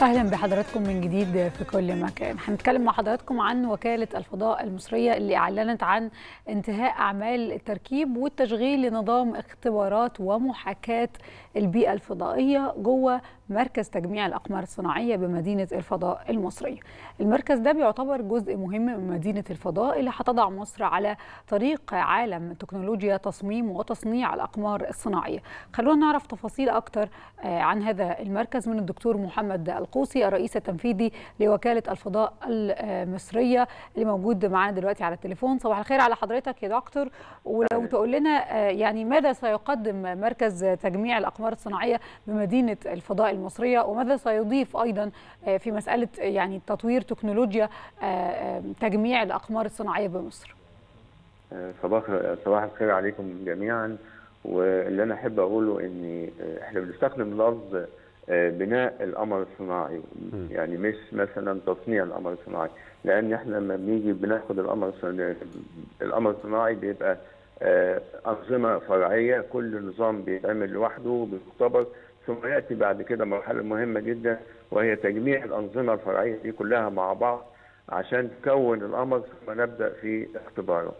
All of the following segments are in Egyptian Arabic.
اهلا بحضراتكم من جديد في كل مكان هنتكلم مع حضراتكم عن وكاله الفضاء المصريه اللي اعلنت عن انتهاء اعمال التركيب والتشغيل لنظام اختبارات ومحاكاه البيئه الفضائيه جوه مركز تجميع الاقمار الصناعيه بمدينه الفضاء المصريه. المركز ده بيعتبر جزء مهم من مدينه الفضاء اللي هتضع مصر على طريق عالم تكنولوجيا تصميم وتصنيع الاقمار الصناعيه. خلونا نعرف تفاصيل اكتر عن هذا المركز من الدكتور محمد القوسي الرئيس التنفيذي لوكاله الفضاء المصريه اللي موجود معانا دلوقتي على التليفون. صباح الخير على حضرتك يا دكتور ولو تقول لنا يعني ماذا سيقدم مركز تجميع الاقمار الصناعيه بمدينه الفضاء المصريه وماذا سيضيف ايضا في مساله يعني تطوير تكنولوجيا تجميع الاقمار الصناعيه بمصر. صباح صباح الخير عليكم جميعا واللي انا احب اقوله ان احنا بنستخدم لفظ بناء القمر الصناعي يعني مش مثلا تصنيع القمر الصناعي لان احنا لما بنيجي بناخد القمر الصناعي القمر الصناعي بيبقى انظمه فرعيه كل نظام بيتعمل لوحده بيختبر ثم ياتي بعد كده مرحله مهمه جدا وهي تجميع الانظمه الفرعيه دي كلها مع بعض عشان تكون القمر ثم نبدا في اختباره.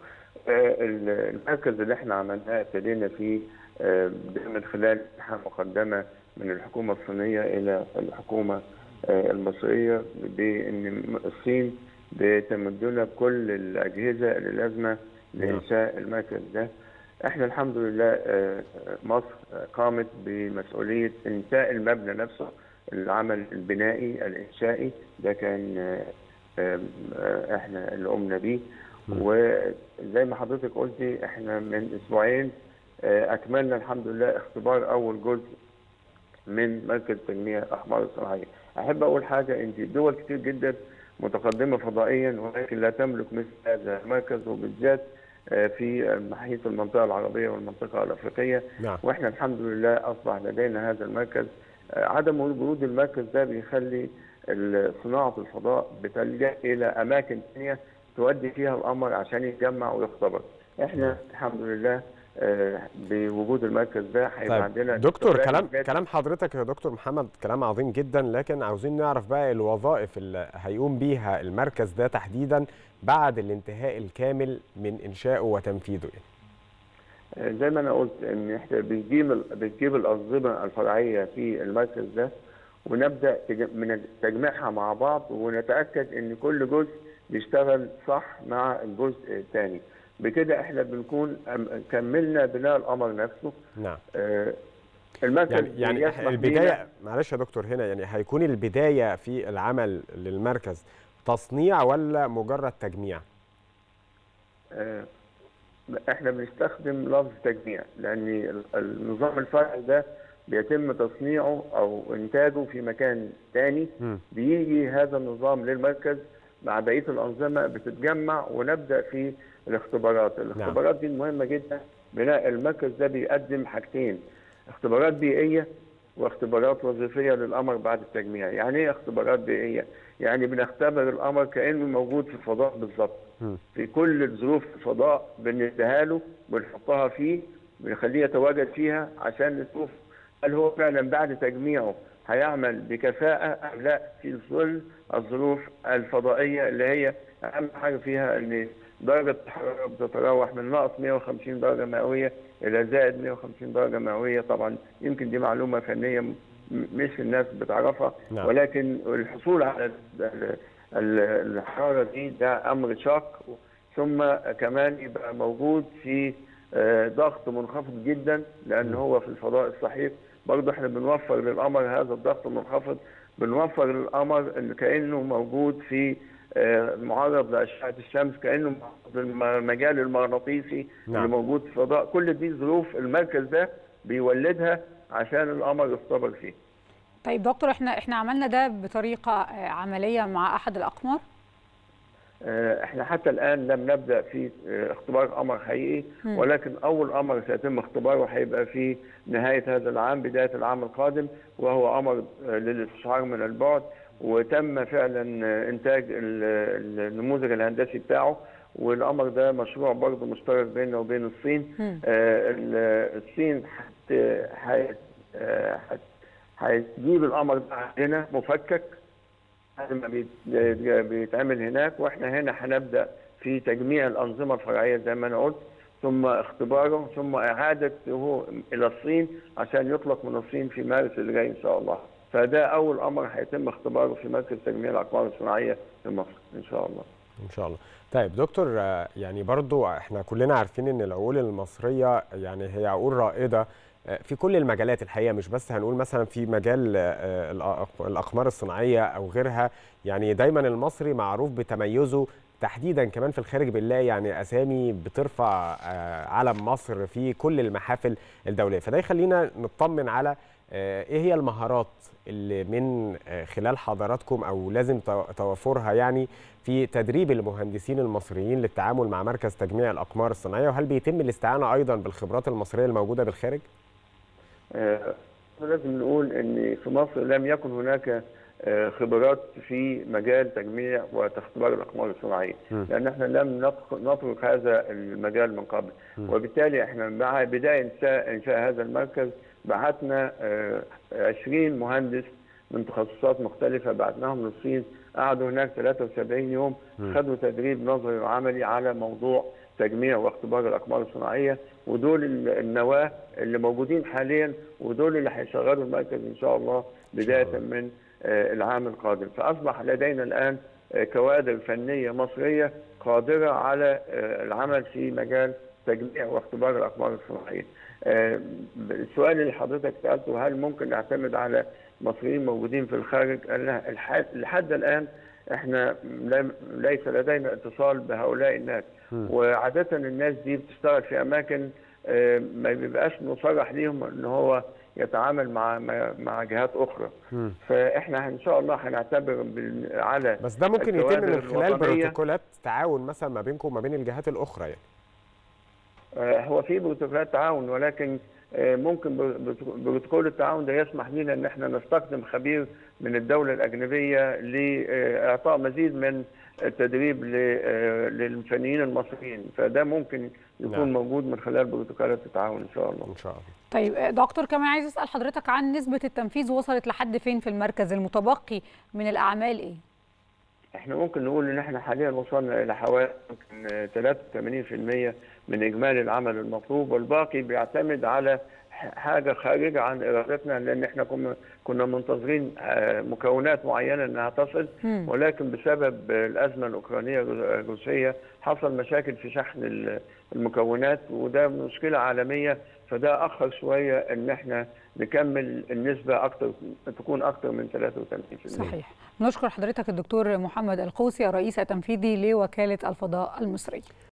المركز اللي احنا عملناه ابتدينا فيه من خلال منحه مقدمه من الحكومه الصينيه الى الحكومه المصريه بان الصين بتمدنا بكل الاجهزه اللي لازمه لانشاء المركز ده. احنا الحمد لله مصر قامت بمسؤوليه انشاء المبنى نفسه العمل البنائي الانشائي ده كان احنا اللي قمنا بيه وزي ما حضرتك قلتي احنا من اسبوعين اكملنا الحمد لله اختبار اول جزء من مركز تنميه الاقمار الصناعيه. احب اقول حاجه ان دول كتير جدا متقدمه فضائيا ولكن لا تملك مثل هذا المركز وبالذات في محيط المنطقه العربيه والمنطقه الافريقيه نعم. واحنا الحمد لله اصبح لدينا هذا المركز عدم وجود المركز ده بيخلي صناعه الفضاء بتلجا الى اماكن ثانيه تودي فيها القمر عشان يتجمع ويختبر احنا الحمد لله بوجود المركز ده هيبقى طيب عندنا دكتور كلام كلام حضرتك يا دكتور محمد كلام عظيم جدا لكن عاوزين نعرف بقى الوظائف اللي هيقوم بيها المركز ده تحديدا بعد الانتهاء الكامل من انشائه وتنفيذه يعني. زي ما انا قلت ان احنا بنجيب بنجيب الانظمه الفرعيه في المركز ده ونبدا من تجميعها مع بعض ونتاكد ان كل جزء بيشتغل صح مع الجزء الثاني بكده احنا بنكون كملنا بناء القمر نفسه نعم آه المركز يعني يعني البدايه معلش يا دكتور هنا يعني هيكون البدايه في العمل للمركز تصنيع ولا مجرد تجميع؟ آه احنا بنستخدم لفظ تجميع لان النظام الفرعي ده بيتم تصنيعه او انتاجه في مكان ثاني بيجي هذا النظام للمركز مع بقيه الانظمه بتتجمع ونبدا في الاختبارات، الاختبارات دي مهمه جدا بناء المركز ده بيقدم حاجتين اختبارات بيئيه واختبارات وظيفيه للقمر بعد التجميع، يعني ايه اختبارات بيئيه؟ يعني بنختبر القمر كانه موجود في الفضاء بالظبط. في كل ظروف الفضاء بنديها له بنحطها فيه بنخليه يتواجد فيها عشان نشوف هل هو فعلا بعد تجميعه هيعمل بكفاءه ام لا في ظل الظروف الفضائيه اللي هي اهم حاجه فيها ان درجه الحراره بتتراوح من ناقص 150 درجه مئويه الى زائد 150 درجه مئويه طبعا يمكن دي معلومه فنيه مش الناس بتعرفها نعم. ولكن الحصول على الحراره دي ده امر شاق ثم كمان يبقى موجود في ضغط منخفض جدا لان هو في الفضاء السحيق برضه احنا بنوفر للقمر هذا الضغط المنخفض بنوفر للقمر ان كانه موجود في معرض لاشعه الشمس كانه في المجال المغناطيسي نعم. اللي موجود في الفضاء كل دي ظروف المركز ده بيولدها عشان القمر يختبر فيه. طيب دكتور احنا احنا عملنا ده بطريقه عمليه مع احد الاقمار؟ احنا حتى الان لم نبدا في اختبار قمر حقيقي ولكن اول قمر سيتم اختباره هيبقى في نهايه هذا العام بدايه العام القادم وهو قمر للاستشعار من البعد وتم فعلا انتاج النموذج الهندسي بتاعه والقمر ده مشروع برضه مشترك بيننا وبين الصين آه الصين حت هتجيب القمر ده عندنا مفكك بعد ما بيت- بيتعمل هناك واحنا هنا هنبدا في تجميع الانظمه الفرعيه زي ما انا قلت ثم اختباره ثم اعادته الى الصين عشان يطلق من الصين في مارس اللي جاي ان شاء الله فده اول امر هيتم اختباره في مركز تجميع الاقمار الصناعيه في مصر ان شاء الله ان شاء الله طيب دكتور آه، يعني برضو احنا كلنا عارفين ان العقول المصريه يعني هي عقول رائده آه، في كل المجالات الحقيقه مش بس هنقول مثلا في مجال آه، الأق- الاقمار الصناعيه او غيرها يعني دايما المصري معروف بتميزه تحديدا كمان في الخارج بنلاقي يعني اسامي بترفع آه، علم مصر في كل المحافل الدوليه فده يخلينا نطمن على آه، ايه هي المهارات اللي من آه، خلال حضراتكم او لازم تو- توافرها يعني في تدريب المهندسين المصريين للتعامل مع مركز تجميع الاقمار الصناعيه وهل بيتم الاستعانه ايضا بالخبرات المصريه الموجوده بالخارج؟ آه، لازم نقول ان في مصر لم يكن هناك آه، خبرات في مجال تجميع واختبار الاقمار الصناعيه م. لان احنا لم نترك- نترك هذا المجال من قبل م. وبالتالي احنا مع بدايه انشاء انشاء هذا المركز بعثنا آه، 20 مهندس من تخصصات مختلفه بعثناهم للصين قعدوا هناك 73 يوم م. خدوا تدريب نظري وعملي على موضوع تجميع واختبار الاقمار الصناعيه ودول ال- النواه اللي موجودين حاليا ودول اللي هيشغلوا المركز ان شاء الله بدايه الله. من آه، العام القادم فاصبح لدينا الان آه، كوادر فنيه مصريه قادره على آه، العمل في مجال تجميع واختبار الاقمار الصناعيه. آه، السؤال اللي حضرتك سالته هل ممكن نعتمد على مصريين موجودين في الخارج؟ قال لا، الح- لحد الان احنا لم- ليس لدينا اتصال بهؤلاء الناس م. وعاده الناس دي بتشتغل في اماكن آه، ما بيبقاش مصرح ليهم ان هو يتعامل مع مع- مع جهات اخرى م. فاحنا ان شاء الله هنعتبر بال- على بس ده ممكن يتم الكوادر من خلال الوطنية. بروتوكولات تعاون مثلا ما بينكم وما بين الجهات الاخرى يعني آه، هو في بروتوكولات تعاون ولكن آه، ممكن بر- بروتوكول التعاون ده يسمح لنا ان احنا نستخدم خبير من الدوله الاجنبيه لاعطاء مزيد من التدريب ل- آه، للفنيين المصريين فده ممكن يكون نعم. موجود من خلال بروتوكولات التعاون ان شاء الله ان شاء الله طيب آه، دكتور كمان عايز اسال حضرتك عن نسبه التنفيذ وصلت لحد فين في المركز المتبقي من الاعمال ايه احنا ممكن نقول ان احنا حاليا وصلنا الى حوالي يمكن 83% من اجمالي العمل المطلوب والباقي بيعتمد على ح- حاجه خارجه عن ارادتنا لان احنا كنا كنا منتظرين آه، مكونات معينه انها تصل مم. ولكن بسبب الازمه الاوكرانيه الروسيه حصل مشاكل في شحن ال- المكونات وده مشكله عالميه فده اخر شويه ان احنا نكمل النسبه اكتر تكون اكتر من 83% صحيح نشكر حضرتك الدكتور محمد القوسي الرئيس التنفيذي لوكاله الفضاء المصري